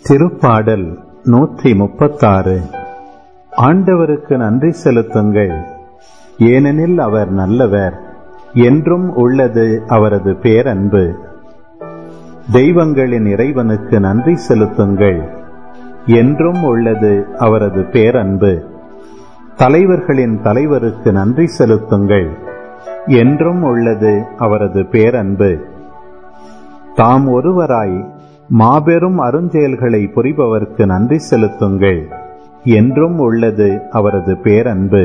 திருப்பாடல் நூற்றி முப்பத்தாறு ஆண்டவருக்கு நன்றி செலுத்துங்கள் ஏனெனில் அவர் நல்லவர் என்றும் உள்ளது அவரது பேரன்பு தெய்வங்களின் இறைவனுக்கு நன்றி செலுத்துங்கள் என்றும் உள்ளது அவரது பேரன்பு தலைவர்களின் தலைவருக்கு நன்றி செலுத்துங்கள் என்றும் உள்ளது அவரது பேரன்பு தாம் ஒருவராய் மாபெரும் அருஞ்செயல்களை புரிபவர்க்கு நன்றி செலுத்துங்கள் என்றும் உள்ளது அவரது பேரன்பு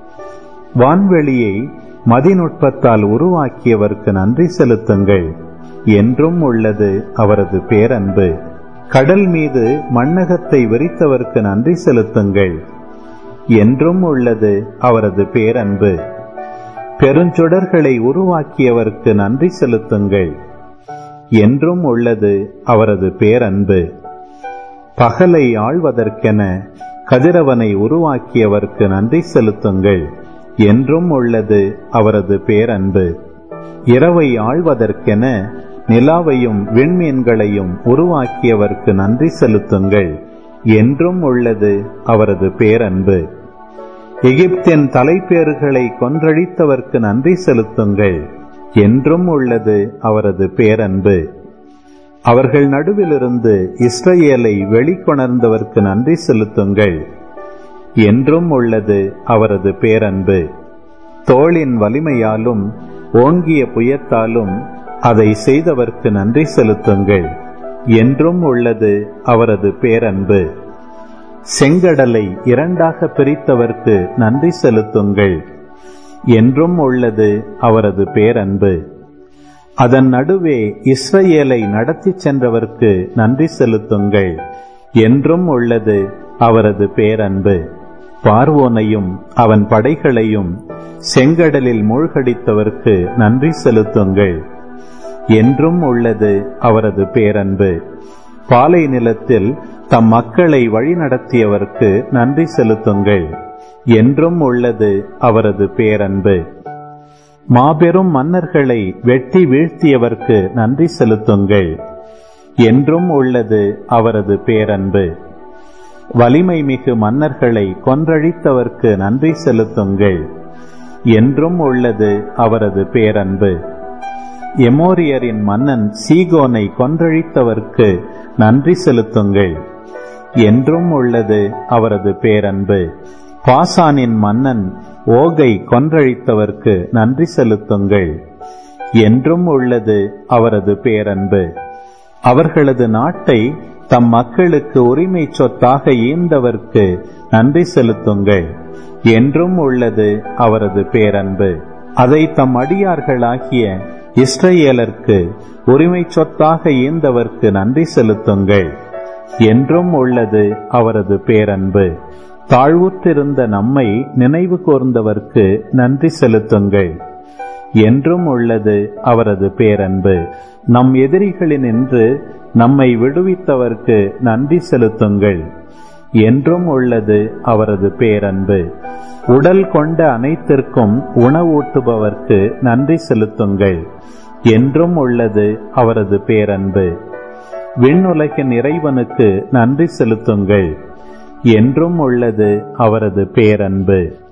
வான்வெளியை மதிநுட்பத்தால் உருவாக்கியவர்க்கு நன்றி செலுத்துங்கள் என்றும் உள்ளது அவரது பேரன்பு கடல் மீது மண்ணகத்தை விரித்தவர்க்கு நன்றி செலுத்துங்கள் என்றும் உள்ளது அவரது பேரன்பு பெருஞ்சுடர்களை உருவாக்கியவர்க்கு நன்றி செலுத்துங்கள் என்றும் உள்ளது அவரது பேரன்பு பகலை ஆழ்வதற்கென கதிரவனை உருவாக்கியவர்க்கு நன்றி செலுத்துங்கள் என்றும் உள்ளது அவரது பேரன்பு இரவை ஆழ்வதற்கென நிலாவையும் விண்மீன்களையும் உருவாக்கியவர்க்கு நன்றி செலுத்துங்கள் என்றும் உள்ளது அவரது பேரன்பு எகிப்தின் தலைப்பேறுகளை கொன்றழித்தவர்க்கு நன்றி செலுத்துங்கள் என்றும் உள்ளது அவரது பேரன்பு அவர்கள் நடுவிலிருந்து இஸ்ரேலை வெளிக்கொணர்ந்தவர்க்கு நன்றி செலுத்துங்கள் என்றும் உள்ளது அவரது பேரன்பு தோளின் வலிமையாலும் ஓங்கிய புயத்தாலும் அதை செய்தவர்க்கு நன்றி செலுத்துங்கள் என்றும் உள்ளது அவரது பேரன்பு செங்கடலை இரண்டாக பிரித்தவர்க்கு நன்றி செலுத்துங்கள் என்றும் உள்ளது அவரது பேரன்பு அதன் நடுவே இஸ்ரேலை நடத்தி சென்றவர்க்கு நன்றி செலுத்துங்கள் என்றும் உள்ளது அவரது பேரன்பு பார்வோனையும் அவன் படைகளையும் செங்கடலில் மூழ்கடித்தவர்க்கு நன்றி செலுத்துங்கள் என்றும் உள்ளது அவரது பேரன்பு பாலை நிலத்தில் தம் மக்களை வழிநடத்தியவர்க்கு நன்றி செலுத்துங்கள் என்றும் உள்ளது அவரது பேரன்பு மாபெரும் மன்னர்களை வெட்டி வீழ்த்தியவர்க்கு நன்றி செலுத்துங்கள் என்றும் உள்ளது அவரது பேரன்பு வலிமை மிகு மன்னர்களை கொன்றழித்தவர்க்கு நன்றி செலுத்துங்கள் என்றும் உள்ளது அவரது பேரன்பு எமோரியரின் மன்னன் சீகோனை கொன்றழித்தவர்க்கு நன்றி செலுத்துங்கள் என்றும் உள்ளது அவரது பேரன்பு பாசானின் மன்னன் ஓகை கொன்றழித்தவர்க்கு நன்றி செலுத்துங்கள் என்றும் உள்ளது அவரது பேரன்பு அவர்களது நாட்டை தம் மக்களுக்கு உரிமை சொத்தாக ஈந்தவர்க்கு நன்றி செலுத்துங்கள் என்றும் உள்ளது அவரது பேரன்பு அதை தம் அடியார்களாகிய இஸ்ரேலர்க்கு உரிமை சொத்தாக ஈந்தவர்க்கு நன்றி செலுத்துங்கள் என்றும் உள்ளது அவரது பேரன்பு தாழ்வுற்றிருந்த நம்மை நினைவு கூர்ந்தவர்க்கு நன்றி செலுத்துங்கள் என்றும் உள்ளது அவரது பேரன்பு நம் எதிரிகளினின்று நம்மை விடுவித்தவர்க்கு நன்றி செலுத்துங்கள் என்றும் உள்ளது அவரது பேரன்பு உடல் கொண்ட அனைத்திற்கும் உணவூட்டுபவர்க்கு நன்றி செலுத்துங்கள் என்றும் உள்ளது அவரது பேரன்பு விண்ணுலகின் இறைவனுக்கு நன்றி செலுத்துங்கள் என்றும் உள்ளது அவரது பேரன்பு